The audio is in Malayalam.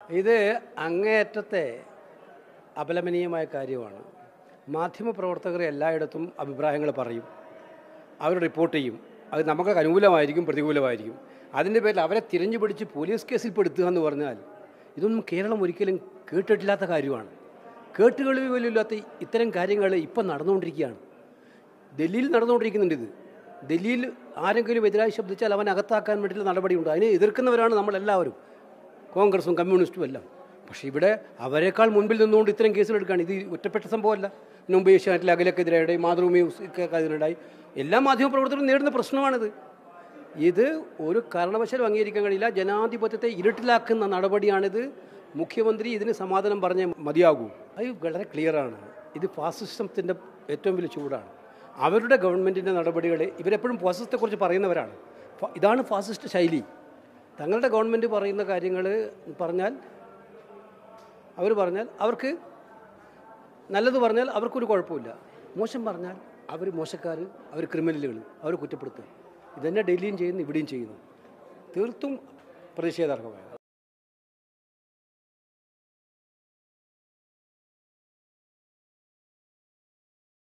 ഇത് അങ്ങേയറ്റത്തെ അപലപനീയമായ കാര്യമാണ് മാധ്യമപ്രവർത്തകർ എല്ലായിടത്തും അഭിപ്രായങ്ങൾ പറയും അവർ റിപ്പോർട്ട് ചെയ്യും അത് നമുക്ക് അനുകൂലമായിരിക്കും പ്രതികൂലമായിരിക്കും അതിൻ്റെ പേരിൽ അവരെ തിരഞ്ഞു പിടിച്ച് പോലീസ് കേസിൽ പെടുത്തുക എന്ന് പറഞ്ഞാൽ ഇതൊന്നും കേരളം ഒരിക്കലും കേട്ടിട്ടില്ലാത്ത കാര്യമാണ് കേട്ടുകളിൽ പോലും ഇല്ലാത്ത ഇത്തരം കാര്യങ്ങൾ ഇപ്പം നടന്നുകൊണ്ടിരിക്കുകയാണ് ഡൽഹിയിൽ നടന്നുകൊണ്ടിരിക്കുന്നുണ്ട് ഇത് ഡൽഹിയിൽ ആരെങ്കിലും എതിരായി ശബ്ദിച്ചാൽ അവൻ അകത്താക്കാൻ വേണ്ടിയുള്ള നടപടിയുണ്ട് അതിനെ എതിർക്കുന്നവരാണ് നമ്മളെല്ലാവരും കോൺഗ്രസും കമ്മ്യൂണിസ്റ്റും എല്ലാം പക്ഷേ ഇവിടെ അവരെക്കാൾ മുൻപിൽ നിന്നുകൊണ്ട് ഇത്തരം കേസുകളെടുക്കുകയാണ് ഇത് ഒറ്റപ്പെട്ട സംഭവമല്ല മുമ്പ് ഏഷ്യാനെറ്റിൽ അഖിലക്കെതിരായി മാതൃഭൂമി അതിനിടായി എല്ലാ മാധ്യമപ്രവർത്തകരും നേരിടുന്ന പ്രശ്നമാണിത് ഇത് ഒരു കാരണവശാലും അംഗീകരിക്കാൻ കഴിയില്ല ജനാധിപത്യത്തെ ഇരുട്ടിലാക്കുന്ന നടപടിയാണിത് മുഖ്യമന്ത്രി ഇതിന് സമാധാനം പറഞ്ഞേ മതിയാകൂ അത് വളരെ ക്ലിയറാണ് ഇത് ഫാസിസത്തിൻ്റെ ഏറ്റവും വലിയ ചൂടാണ് അവരുടെ ഗവൺമെൻറ്റിൻ്റെ നടപടികൾ ഇവരെപ്പോഴും ഫാസിസത്തെക്കുറിച്ച് പറയുന്നവരാണ് ഫ- ഇതാണ് ഫാസിസ്റ്റ് ശൈലി തങ്ങളുടെ ഗവൺമെൻറ് പറയുന്ന കാര്യങ്ങൾ പറഞ്ഞാൽ അവർ പറഞ്ഞാൽ അവർക്ക് നല്ലത് പറഞ്ഞാൽ അവർക്കൊരു കുഴപ്പമില്ല മോശം പറഞ്ഞാൽ അവർ മോശക്കാർ അവർ ക്രിമിനലുകൾ അവർ കുറ്റപ്പെടുത്തുക ഇതന്നെ ഡൽഹിയും ചെയ്യുന്നു ഇവിടെയും ചെയ്യുന്നു തീർത്തും പ്രതിഷേധാർഹമായ